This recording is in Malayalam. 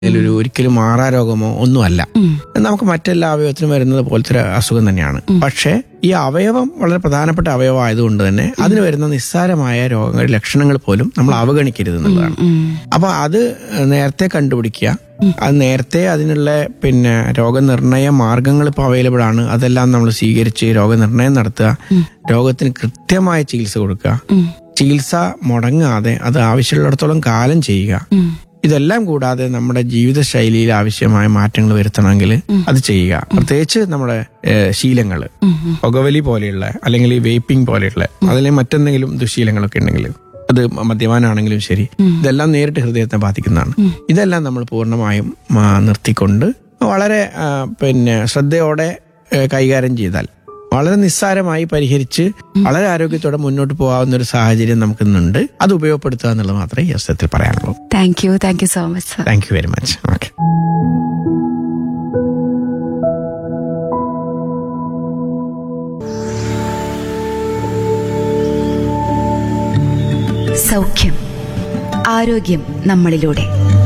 ഒരു ഒരിക്കലും മാറാ രോഗമോ ഒന്നുമല്ല നമുക്ക് മറ്റെല്ലാ അവയവത്തിനും വരുന്നത് പോലത്തെ ഒരു അസുഖം തന്നെയാണ് പക്ഷേ ഈ അവയവം വളരെ പ്രധാനപ്പെട്ട അവയവം ആയതുകൊണ്ട് തന്നെ അതിന് വരുന്ന നിസ്സാരമായ രോഗങ്ങൾ ലക്ഷണങ്ങൾ പോലും നമ്മൾ അവഗണിക്കരുത് എന്നുള്ളതാണ് അപ്പൊ അത് നേരത്തെ കണ്ടുപിടിക്കുക അത് നേരത്തെ അതിനുള്ള പിന്നെ രോഗനിർണയ മാർഗങ്ങൾ ഇപ്പോൾ അവൈലബിൾ ആണ് അതെല്ലാം നമ്മൾ സ്വീകരിച്ച് രോഗനിർണയം നടത്തുക രോഗത്തിന് കൃത്യമായ ചികിത്സ കൊടുക്കുക ചികിത്സ മുടങ്ങാതെ അത് ആവശ്യമുള്ളിടത്തോളം കാലം ചെയ്യുക ഇതെല്ലാം കൂടാതെ നമ്മുടെ ജീവിതശൈലിയിൽ ആവശ്യമായ മാറ്റങ്ങൾ വരുത്തണമെങ്കിൽ അത് ചെയ്യുക പ്രത്യേകിച്ച് നമ്മുടെ ഏഹ്, ശീലങ്ങള് പുകവലി പോലെയുള്ള അല്ലെങ്കിൽ ഈ വേപ്പിംഗ് പോലെയുള്ള അതിലെ മറ്റെന്തെങ്കിലും ദുശീലങ്ങളൊക്കെ ഉണ്ടെങ്കിൽ അത് മദ്യപാനാണെങ്കിലും ശരി ഇതെല്ലാം നേരിട്ട് ഹൃദയത്തെ ബാധിക്കുന്നതാണ് ഇതെല്ലാം നമ്മൾ പൂർണ്ണമായും ആ, നിർത്തിക്കൊണ്ട് വളരെ ആ, പിന്നെ ശ്രദ്ധയോടെ ഏഹ്, കൈകാര്യം ചെയ്താൽ വളരെ നിസ്സാരമായി പരിഹരിച്ച് വളരെ ആരോഗ്യത്തോടെ മുന്നോട്ട് പോകാവുന്ന ഒരു സാഹചര്യം നമുക്കിന്നുണ്ട് അത് ഉപയോഗപ്പെടുത്തുക എന്നുള്ളത് മാത്രമേ ഈ അവസരത്തിൽ പറയാനുള്ളൂ thank you thank you so much sir thank you very much okay സൗഖ്യം ആരോഗ്യം നമ്മളിലൂടെ